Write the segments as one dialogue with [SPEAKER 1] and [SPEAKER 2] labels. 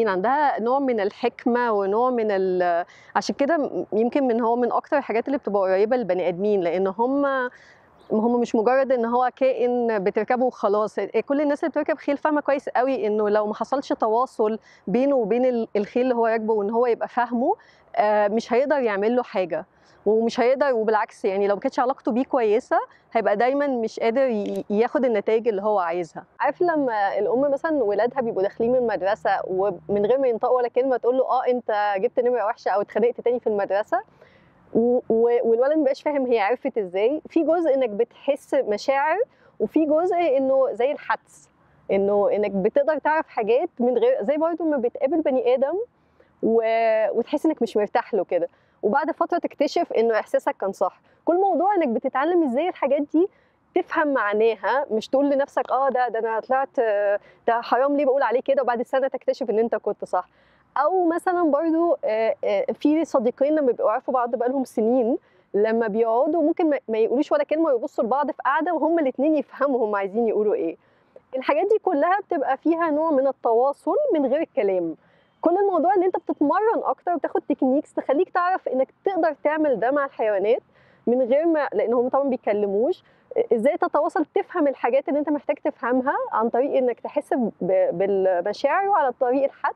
[SPEAKER 1] عارفين عندها نوع من الحكمه ونوع من ال... عشان كده م- يمكن من هو من اكتر الحاجات اللي بتبقى قريبه للبني ادمين لان هم هم مش مجرد ان هو كائن بتركبه وخلاص كل الناس اللي بتركب خيل فاهمه كويس قوي انه لو ما حصلش تواصل بينه وبين ال- الخيل اللي هو راكبه وان هو يبقى فاهمه آه، مش هيقدر يعمل له حاجه ومش هيقدر وبالعكس يعني لو ما كانتش علاقته بيه كويسه هيبقى دايما مش قادر ي- ياخد النتائج اللي هو عايزها عارف لما الام مثلا ولادها بيبقوا داخلين من المدرسه ومن غير ما ينطقوا ولا كلمه تقول له اه انت جبت نمره وحشه او اتخانقت تاني في المدرسه و- و- والولد مبقاش فاهم هي عرفت ازاي في جزء انك بتحس مشاعر وفي جزء انه زي الحدس انه انك بتقدر تعرف حاجات من غير زي برضه لما بتقابل بني ادم و... وتحس انك مش مرتاح له كده وبعد فتره تكتشف انه احساسك كان صح كل موضوع انك بتتعلم ازاي الحاجات دي تفهم معناها مش تقول لنفسك اه ده ده انا طلعت آه، ده حرام ليه بقول عليه كده وبعد سنه تكتشف ان انت كنت صح او مثلا برضو آه، آه، في صديقين لما بيبقوا عارفوا بعض بقالهم سنين لما بيقعدوا ممكن ما- ما يقولوش ولا كلمه ويبصوا لبعض في قعده وهما الاثنين يفهموا هم عايزين يقولوا ايه الحاجات دي كلها بتبقى فيها نوع من التواصل من غير الكلام كل الموضوع ان انت بتتمرن اكتر وتاخد تكنيكس تخليك تعرف انك تقدر تعمل ده مع الحيوانات من غير ما لان هم طبعا بيتكلموش ازاي تتواصل تفهم الحاجات اللي انت محتاج تفهمها عن طريق انك تحس ب- بالمشاعر وعلى طريق الحدس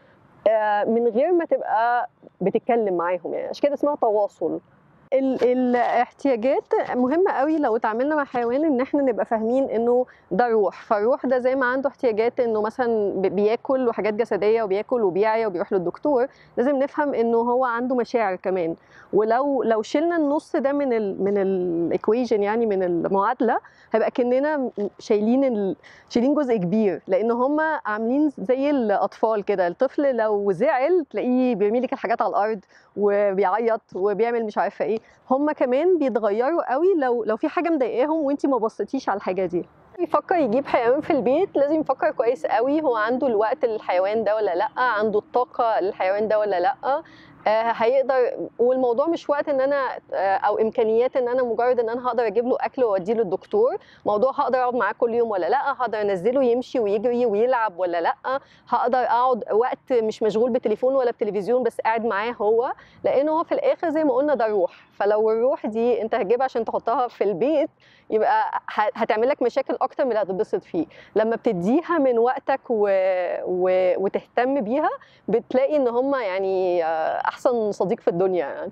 [SPEAKER 1] آه، من غير ما تبقى بتتكلم معاهم يعني عشان كده اسمها تواصل ال- الاحتياجات مهمة قوي لو اتعاملنا مع حيوان ان احنا نبقى فاهمين انه ده روح فالروح ده زي ما عنده احتياجات انه مثلا ب- بياكل وحاجات جسدية وبياكل وبيعيا وبيروح للدكتور لازم نفهم انه هو عنده مشاعر كمان ولو لو شلنا النص ده من ال من الايكويجن يعني من المعادلة هيبقى كأننا م- شايلين ال شايلين جزء كبير لان هم عاملين زي الاطفال كده الطفل لو زعل تلاقيه بيرمي لك الحاجات على الارض وبيعيط وبيعمل مش عارفه ايه هم كمان بيتغيروا قوي لو لو في حاجه مضايقاهم وانت ما بصيتيش على الحاجه دي يفكر يجيب حيوان في البيت لازم يفكر كويس قوي هو عنده الوقت للحيوان ده ولا لا عنده الطاقه للحيوان ده ولا لا آه، هيقدر والموضوع مش وقت ان انا آه، او امكانيات ان انا مجرد ان انا هقدر اجيب له اكل واوديه للدكتور موضوع هقدر اقعد معاه كل يوم ولا لا هقدر انزله يمشي ويجري ويلعب ولا لا هقدر اقعد وقت مش مشغول بتليفون ولا بتلفزيون بس قاعد معاه هو لانه هو في الاخر زي ما قلنا ده روح فلو الروح دي انت هتجيبها عشان تحطها في البيت يبقى ه- هتعمل لك مشاكل اكتر من اللي هتتبسط فيه لما بتديها من وقتك و... و... وتهتم بيها بتلاقي ان هم يعني آه، احسن صديق في الدنيا يعني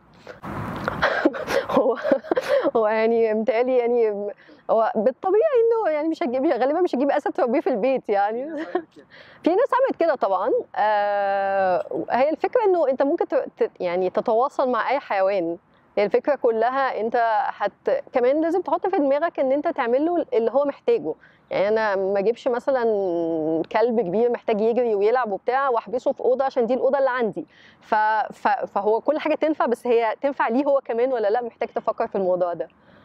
[SPEAKER 1] هو هو يعني متهيألي يعني هو بالطبيعي انه يعني مش هتجيب غالبا مش هتجيب اسد تربيه في البيت يعني في ناس عملت كده طبعا آه هي الفكره انه انت ممكن ت- ت- يعني تتواصل مع اي حيوان هي الفكره كلها انت هت كمان لازم تحط في دماغك ان انت تعمل له اللي هو محتاجه يعني انا ما اجيبش مثلا كلب كبير محتاج يجري ويلعب وبتاع واحبسه في اوضه عشان دي الاوضه اللي عندي ف... ف... فهو كل حاجه تنفع بس هي تنفع ليه هو كمان ولا لا محتاج تفكر في الموضوع ده